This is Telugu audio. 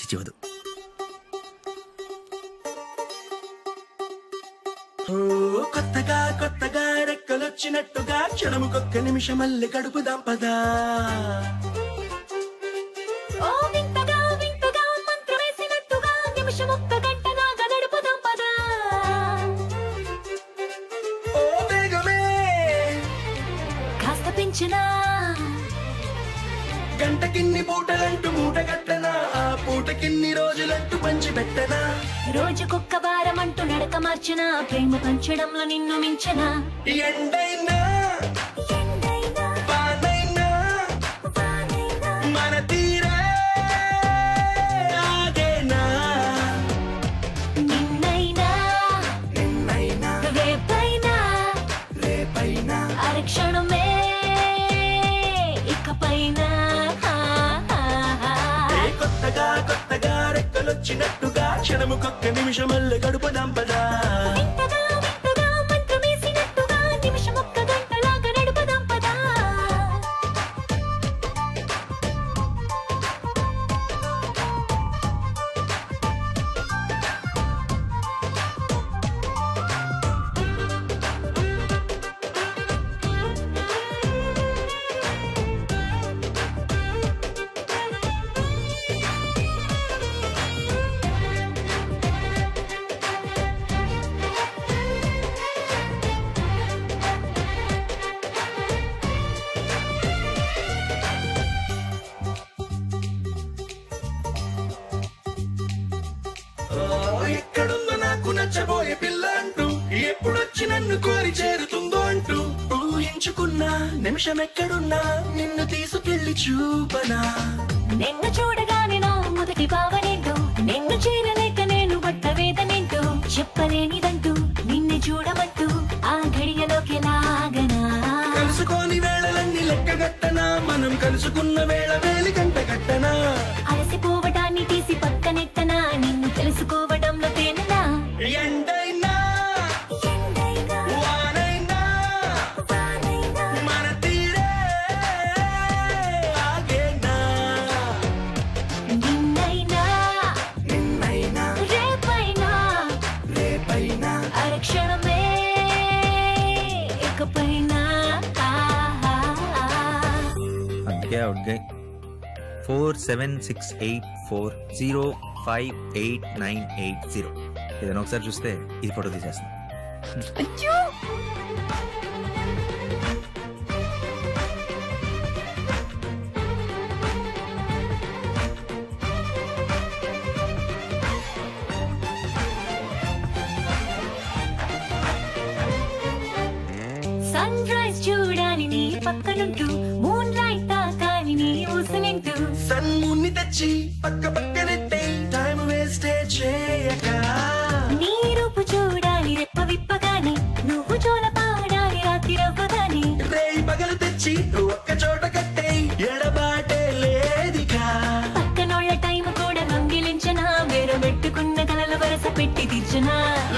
చివదు ఓ కొత్తగా కొత్తగా రెక్కలొచ్చినట్టుగా క్షణముకొక్క నిమిషం మళ్ళీ గడుపుదాం పదా ఓ వింతగా వింతగా మంత్రం వేసినట్టుగా నిమిషం ఒక్క గంట నాగా నడుపుదాం పదా ఓ వేగమే కాస్త పెంచినా గంటకిన్ని పూటలంటూ మూట కట్టనా ఆ పూటకిన్ని రోజులంటూ పంచి పెట్టనా రోజుకొక్క వారం అంటూ నడక మార్చిన ప్రేమ పంచడంలో నిన్ను మించిన ఎండైనా ఎండైనా వానైనా వానైనా మన తీరే ఆగేనా నిన్నైనా నిన్నైనా రేపైనా రేపైనా అరక్షణమే ఇకపైన ఏ కొత్తగా కొత్తగా రెక్కలొచ్చినట్టుగా క్షణముకొక్క నిమిషం మళ్ళీ గడుపుదాం పదా వింతగా వింతగా మంత్రం వేసినట్టుగా నిమిషం ఒక్క గంటలాగా నడుపుదాం పదా ఓ, ఎక్కడుందో నాకు నచ్చబోయే పిల్ల అంటూ ఎప్పుడొచ్చి నన్ను కోరి చేరుతుందో అంటూ ఊహించుకున్నా నిమిషం ఎక్కడున్నా నిన్ను తీసుకెళ్లి చూపనా నిన్ను చూడగానే నా మొదటి భావనేంటో నిన్ను చేరలేక నేను పడ్డ వేదనేంటో చెప్పలేనిదంటూ నిన్ను చూడమంటూ ఆ ఘడియలోకి లాగనా కలుసుకోని వేళలన్నీ లెక్కగట్టనా మనం కలుసుకున్న వేళ వేలి కంట కట్టనా అలసిపోవటాన్ని తీసి పక్కనెట్టనా నిన్ను తెలుసుకోవడంలో తేనెనా ఎండైనా ఎండైనా వానైనా వానైనా మన తీరే ఆగేనా నిన్నైనా నిన్నైనా రేపైనా రేపైనా అరక్షణమే ఇకపైన అందుకే అవుట్గా four seven six eight four zero five eight nine eight zero ఏదైనా ఒకసారి చూస్తే ఇది ఫోటో తీసేస్తాను సన్ రైజ్ చూడాలి నీ పక్కనుంటూ మూన్ లైట్ తాకాలి నీ ఊసనింటూ సన్ముని తెచ్చి పక్క పక్కనెట్టే టైం వేస్టే చేయక నీ రూపు చూడాలి రెప్ప విప్పగాని నువ్వు జోల పాడాలి రాత్రి రవ్వగాని రేయి పగలు తెచ్చి ఒక్క చోట కట్టే ఎడబాటే లేదికా పక్కనోళ్ళ టైం కూడా దొంగిలించనా వేరు పెట్టుకున్న కలల వరస పెట్టి తీర్చనా